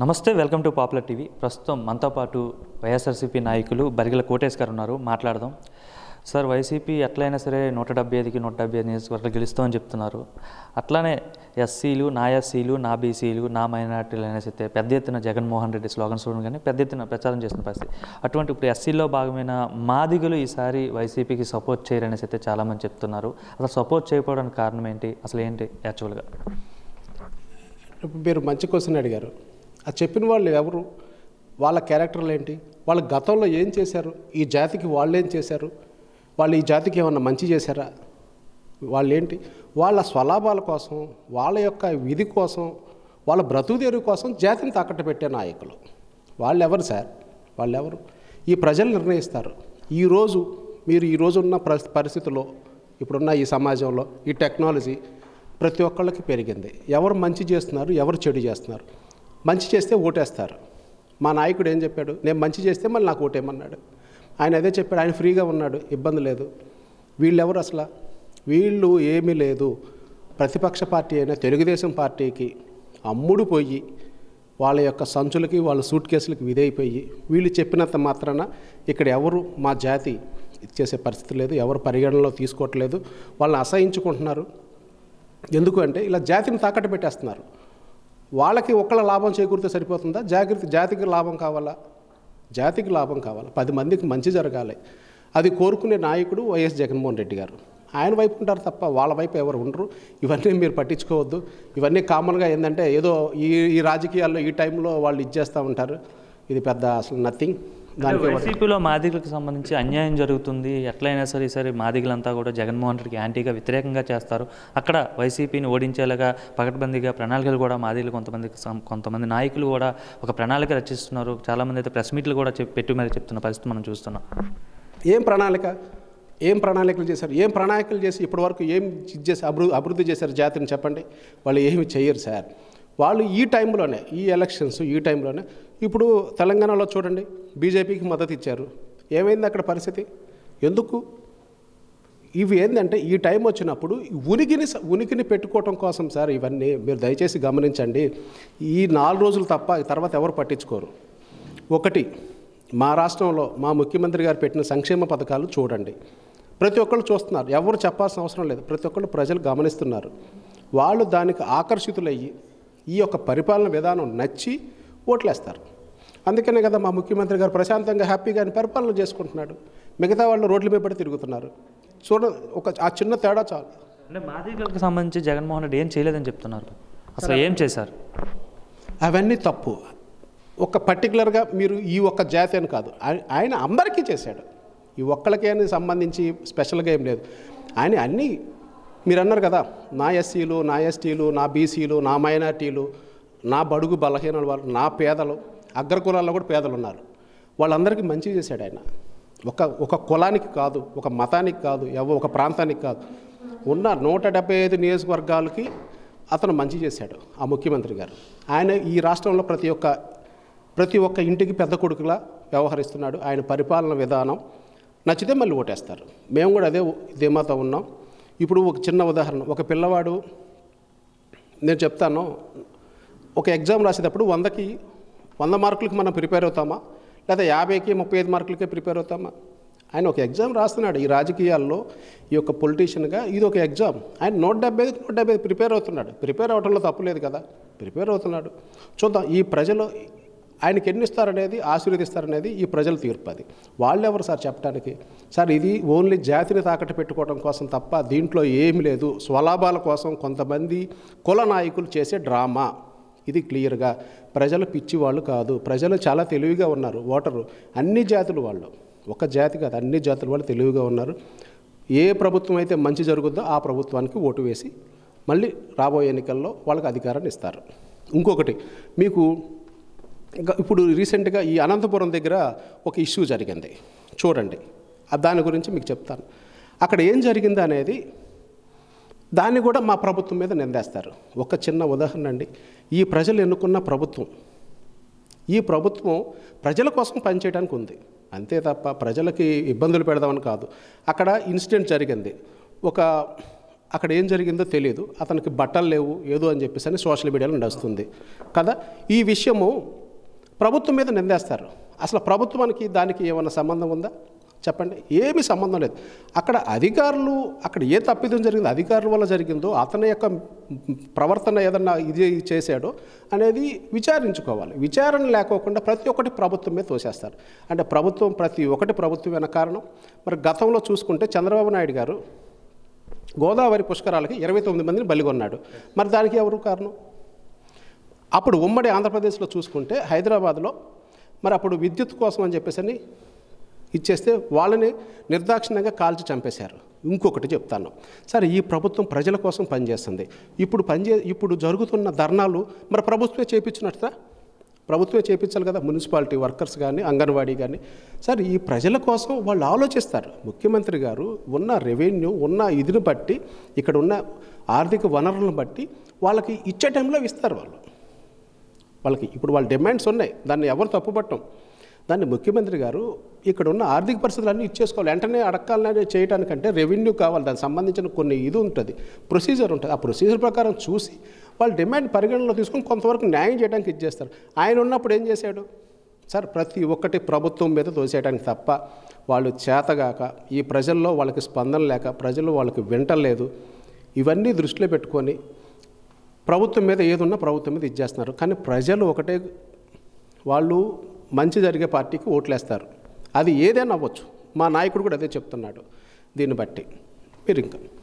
నమస్తే welcome to popular TV ప్రస్తుతం మనతో పాటు వైఎస్ఆర్సీపీ నాయకులు బరిగల కోటేష్ గారు ఉన్నారు మాట్లాడదాం సార్ వైసీపీ ఎట్లయినా సరే నూట డెబ్బై ఐదుకి నూట డెబ్బై ఐదు నియోజకవర్గాలు గెలుస్తామని చెప్తున్నారు అట్లానే ఎస్సీలు నా ఎస్సీలు నా బీసీలు నా మైనార్టీలు అనేసి అయితే పెద్ద ఎత్తున జగన్మోహన్ రెడ్డి స్లోగన్స్ కానీ పెద్ద ఎత్తున ప్రచారం చేస్తున్న పరిస్థితి అటువంటి ఇప్పుడు ఎస్సీలో భాగమైన మాదిగలు ఈసారి వైసీపీకి సపోర్ట్ చేయరనేసి అయితే చాలామంది చెప్తున్నారు అసలు సపోర్ట్ చేయకపోవడానికి కారణం ఏంటి అసలు ఏంటి యాక్చువల్గా ఇప్పుడు మీరు మంచి క్వశ్చన్ అడిగారు ఆ చెప్పిన వాళ్ళు ఎవరు వాళ్ళ క్యారెక్టర్లు ఏంటి వాళ్ళ గతంలో ఏం చేశారు ఈ జాతికి వాళ్ళు ఏం చేశారు వాళ్ళు ఈ జాతికి ఏమన్నా మంచి చేశారా వాళ్ళు ఏంటి వాళ్ళ స్వలాభాల కోసం వాళ్ళ యొక్క విధి కోసం వాళ్ళ బ్రతుకుదేరు కోసం జాతిని తాకట్టు పెట్టే నాయకులు వాళ్ళు ఎవరు సార్ వాళ్ళు ఎవరు ఈ ప్రజలు నిర్ణయిస్తారు ఈరోజు మీరు ఈరోజు ఉన్న పరిస్థ పరిస్థితుల్లో ఇప్పుడున్న ఈ సమాజంలో ఈ టెక్నాలజీ ప్రతి ఒక్కళ్ళకి పెరిగింది ఎవరు మంచి చేస్తున్నారు ఎవరు చెడు చేస్తున్నారు మంచి చేస్తే ఓటేస్తారు మా నాయకుడు ఏం చెప్పాడు నేను మంచి చేస్తే మళ్ళీ నాకు ఓటేయమన్నాడు ఆయన అదే చెప్పాడు ఆయన ఫ్రీగా ఉన్నాడు ఇబ్బంది లేదు వీళ్ళెవరు అసలు వీళ్ళు ఏమీ లేదు ప్రతిపక్ష పార్టీ అయిన తెలుగుదేశం పార్టీకి అమ్ముడు పోయి వాళ్ళ యొక్క సంచులకి వాళ్ళ సూట్ కేసులకి విధైపోయి వీళ్ళు చెప్పినంత మాత్రాన ఇక్కడ ఎవరు మా జాతి ఇచ్చేసే పరిస్థితి లేదు ఎవరు పరిగణనలో తీసుకోవట్లేదు వాళ్ళని అసహించుకుంటున్నారు ఎందుకు అంటే ఇలా జాతిని తాకట్టు పెట్టేస్తున్నారు వాళ్ళకి ఒక్కళ్ళ లాభం చేకూరితే సరిపోతుందా జాగ్రత్త జాతికి లాభం కావాలా జాతికి లాభం కావాలా పది మందికి మంచి జరగాలి అది కోరుకునే నాయకుడు వైఎస్ జగన్మోహన్ రెడ్డి గారు ఆయన వైపు ఉంటారు తప్ప వాళ్ళ వైపు ఎవరు ఉండరు ఇవన్నీ మీరు పట్టించుకోవద్దు ఇవన్నీ కామన్గా ఏంటంటే ఏదో ఈ ఈ రాజకీయాల్లో ఈ టైంలో వాళ్ళు ఇచ్చేస్తూ ఉంటారు ఇది పెద్ద అసలు నథింగ్ దానికి ఎవరు- వైసీపీలో మాదిగలకు సంబంధించి అన్యాయం జరుగుతుంది ఎట్లయినా సరే ఈసారి మాదిగలంతా కూడా జగన్మోహన్ రెడ్డికి యాంటీగా వ్యతిరేకంగా చేస్తారు అక్కడ వైసీపీని ఓడించేలాగా పకడ్బందీగా ప్రణాళికలు కూడా మాదిగలు కొంతమంది సం- కొంతమంది నాయకులు కూడా ఒక ప్రణాళిక రచిస్తున్నారు చాలామంది అయితే ప్రెస్ మీట్లు కూడా చెప్పి పెట్టి మరి చెప్తున్న పరిస్థితి మనం చూస్తున్నాం ఏం ప్రణాళిక ఏం ప్రణాళికలు చేశారు ఏం ప్రణాళికలు చేసి ఇప్పటివరకు ఏం ఇది చేసి అభివృద్ధి అభివృద్ధి చేశారు జాతిని చెప్పండి వాళ్ళు ఏమి చేయరు సార్ వాళ్ళు ఈ టైంలోనే ఈ ఎలక్షన్స్ ఈ టైంలోనే ఇప్పుడు తెలంగాణలో చూడండి బీజేపీకి మద్దతు ఇచ్చారు ఏమైంది అక్కడ పరిస్థితి ఎందుకు ఇవి ఏంటంటే ఈ టైం వచ్చినప్పుడు ఈ ఉనికిని స- ఉనికిని పెట్టుకోవటం కోసం సార్ ఇవన్నీ మీరు దయచేసి గమనించండి ఈ నాలుగు రోజులు తప్ప తర్వాత ఎవరు పట్టించుకోరు ఒకటి మా రాష్ట్రంలో మా ముఖ్యమంత్రి గారు పెట్టిన సంక్షేమ పథకాలు చూడండి ప్రతి ఒక్కళ్ళు చూస్తున్నారు ఎవరు చెప్పాల్సిన అవసరం లేదు ప్రతి ఒక్కళ్ళు ప్రజలు గమనిస్తున్నారు వాళ్ళు దానికి ఆకర్షితులయ్యి ఈ యొక్క పరిపాలన విధానం నచ్చి ఓట్లేస్తారు అందుకనే కదా మా ముఖ్యమంత్రి గారు ప్రశాంతంగా హ్యాపీగా ఆయన పరిపాలన చేసుకుంటున్నాడు మిగతా వాళ్ళు రోడ్ల మీద పడి తిరుగుతున్నారు చూడ ఒక ఆ చిన్న తేడా చాలు అంటే మాదిగలకు సంబంధించి జగన్మోహన్ రెడ్డి ఏం చేయలేదని చెప్తున్నారు అసలు ఏం చేశారు అవన్నీ తప్పు ఒక పర్టికులర్గా మీరు ఈ ఒక్క జాతి అని కాదు ఆయ- ఆయన అందరికీ చేశాడు ఈ ఒక్కళ్ళకే అని సంబంధించి స్పెషల్గా ఏం లేదు ఆయన అన్నీ మీరు అన్నారు కదా నా ఎస్సీలు నా ఎస్టీలు నా బీసీలు నా మైనార్టీలు నా బడుగు బలహీన వాళ్ళు నా పేదలు అగ్రకులాల్లో కూడా పేదలు ఉన్నారు వాళ్ళందరికీ మంచి చేశాడు ఆయన ఒక ఒక కులానికి కాదు ఒక మతానికి కాదు ఎవ ఒక ప్రాంతానికి కాదు ఉన్న నూట డెబ్బై ఐదు నియోజకవర్గాలకి అతను మంచి చేశాడు ఆ ముఖ్యమంత్రి గారు ఆయన ఈ రాష్ట్రంలో ప్రతి ఒక్క ప్రతి ఒక్క ఇంటికి పెద్ద కొడుకులా వ్యవహరిస్తున్నాడు ఆయన పరిపాలన విధానం నచ్చితే మళ్ళీ ఓటేస్తారు మేము కూడా అదే ధీమాతో ఉన్నాం ఇప్పుడు ఒక చిన్న ఉదాహరణ ఒక పిల్లవాడు నేను చెప్తాను ఒక ఎగ్జామ్ రాసేటప్పుడు వందకి వంద మార్కులకి మనం ప్రిపేర్ అవుతామా లేదా యాభైకి ముప్పై ఐదు మార్కులకే ప్రిపేర్ అవుతామా ఆయన ఒక ఎగ్జామ్ రాస్తున్నాడు ఈ రాజకీయాల్లో ఈ యొక్క పొలిటీషియన్గా ఇది ఒక ఎగ్జామ్ ఆయన నూట డెబ్బై ఐదుకి నూట డెబ్బై ఐదు ప్రిపేర్ అవుతున్నాడు ప్రిపేర్ అవడంలో తప్పు లేదు కదా ప్రిపేర్ అవుతున్నాడు చూద్దాం ఈ ప్రజలు ఆయనకి ఎన్ని ఇస్తారనేది ఆశీర్వదిస్తారనేది ఈ ప్రజల తీర్పు అది వాళ్ళెవరు సార్ చెప్పడానికి సార్ ఇది ఓన్లీ జాతిని తాకట్టు పెట్టుకోవడం కోసం తప్ప దీంట్లో ఏమీ లేదు స్వలాభాల కోసం కొంతమంది కుల నాయకులు చేసే డ్రామా ఇది క్లియర్గా ప్రజలు పిచ్చి వాళ్ళు కాదు ప్రజలు చాలా తెలివిగా ఉన్నారు ఓటరు అన్ని జాతులు వాళ్ళు ఒక జాతి కాదు అన్ని జాతుల వాళ్ళు తెలివిగా ఉన్నారు ఏ ప్రభుత్వం అయితే మంచి జరుగుద్దో ఆ ప్రభుత్వానికి ఓటు వేసి మళ్ళీ రాబోయే ఎన్నికల్లో వాళ్ళకి అధికారాన్ని ఇస్తారు ఇంకొకటి మీకు ఇంకా ఇప్పుడు రీసెంట్గా ఈ అనంతపురం దగ్గర ఒక ఇష్యూ జరిగింది చూడండి ఆ దాని గురించి మీకు చెప్తాను అక్కడ ఏం జరిగింది అనేది దాన్ని కూడా మా ప్రభుత్వం మీద నిందేస్తారు ఒక చిన్న ఉదాహరణ అండి ఈ ప్రజలు ఎన్నుకున్న ప్రభుత్వం ఈ ప్రభుత్వం ప్రజల కోసం పనిచేయడానికి ఉంది అంతే తప్ప ప్రజలకి ఇబ్బందులు పెడదామని కాదు అక్కడ ఇన్సిడెంట్ జరిగింది ఒక అక్కడ ఏం జరిగిందో తెలియదు అతనికి బట్టలు లేవు ఏదో అని చెప్పేసి అని సోషల్ మీడియాలో నడుస్తుంది కదా ఈ విషయము ప్రభుత్వం మీద నిందేస్తారు అసలు ప్రభుత్వానికి దానికి ఏమైనా సంబంధం ఉందా చెప్పండి ఏమీ సంబంధం లేదు అక్కడ అధికారులు అక్కడ ఏ తప్పిదం జరిగిందో అధికారుల వల్ల జరిగిందో అతని యొక్క ప్రవర్తన ఏదన్నా ఇది చేశాడో అనేది విచారించుకోవాలి విచారణ లేకోకుండా ప్రతి ఒక్కటి ప్రభుత్వం మీద తోసేస్తారు అంటే ప్రభుత్వం ప్రతి ఒక్కటి ప్రభుత్వమైన కారణం మరి గతంలో చూసుకుంటే చంద్రబాబు నాయుడు గారు గోదావరి పుష్కరాలకి ఇరవై తొమ్మిది మందిని బలిగొన్నాడు మరి దానికి ఎవరు కారణం అప్పుడు ఉమ్మడి ఆంధ్రప్రదేశ్లో చూసుకుంటే హైదరాబాద్లో మరి అప్పుడు విద్యుత్ కోసం అని చెప్పేసి అని ఇచ్చేస్తే వాళ్ళని నిర్దాక్షిణ్యంగా కాల్చి చంపేశారు ఇంకొకటి చెప్తాను సరే ఈ ప్రభుత్వం ప్రజల కోసం పనిచేస్తుంది ఇప్పుడు పనిచే ఇప్పుడు జరుగుతున్న ధర్నాలు మరి ప్రభుత్వమే చేయించినట్ట ప్రభుత్వమే చేయించాలి కదా మున్సిపాలిటీ వర్కర్స్ కానీ అంగన్వాడీ కానీ సరే ఈ ప్రజల కోసం వాళ్ళు ఆలోచిస్తారు ముఖ్యమంత్రి గారు ఉన్న రెవెన్యూ ఉన్న ఇదిని బట్టి ఇక్కడ ఉన్న ఆర్థిక వనరులను బట్టి వాళ్ళకి ఇచ్చే టైంలో ఇస్తారు వాళ్ళు వాళ్ళకి ఇప్పుడు వాళ్ళ డిమాండ్స్ ఉన్నాయి దాన్ని ఎవరు తప్పుపట్టం దాన్ని ముఖ్యమంత్రి గారు ఇక్కడ ఉన్న ఆర్థిక పరిస్థితులన్నీ ఇచ్చేసుకోవాలి వెంటనే అడగాలని చేయడానికంటే రెవెన్యూ కావాలి దానికి సంబంధించిన కొన్ని ఇది ఉంటుంది ప్రొసీజర్ ఉంటుంది ఆ ప్రొసీజర్ ప్రకారం చూసి వాళ్ళ డిమాండ్ పరిగణనలో తీసుకొని కొంతవరకు న్యాయం చేయడానికి ఇచ్చేస్తారు ఆయన ఉన్నప్పుడు ఏం చేశాడు సార్ ప్రతి ఒక్కటి ప్రభుత్వం మీద తోసేయడానికి తప్ప వాళ్ళు చేతగాక ఈ ప్రజల్లో వాళ్ళకి స్పందన లేక ప్రజలు వాళ్ళకి వింటలేదు ఇవన్నీ దృష్టిలో పెట్టుకొని ప్రభుత్వం మీద ఏదున్నా ప్రభుత్వం మీద ఇచ్చేస్తున్నారు కానీ ప్రజలు ఒకటే వాళ్ళు మంచి జరిగే పార్టీకి ఓట్లేస్తారు అది ఏదైనా అవ్వచ్చు మా నాయకుడు కూడా అదే చెప్తున్నాడు దీన్ని బట్టి మీరు ఇంకా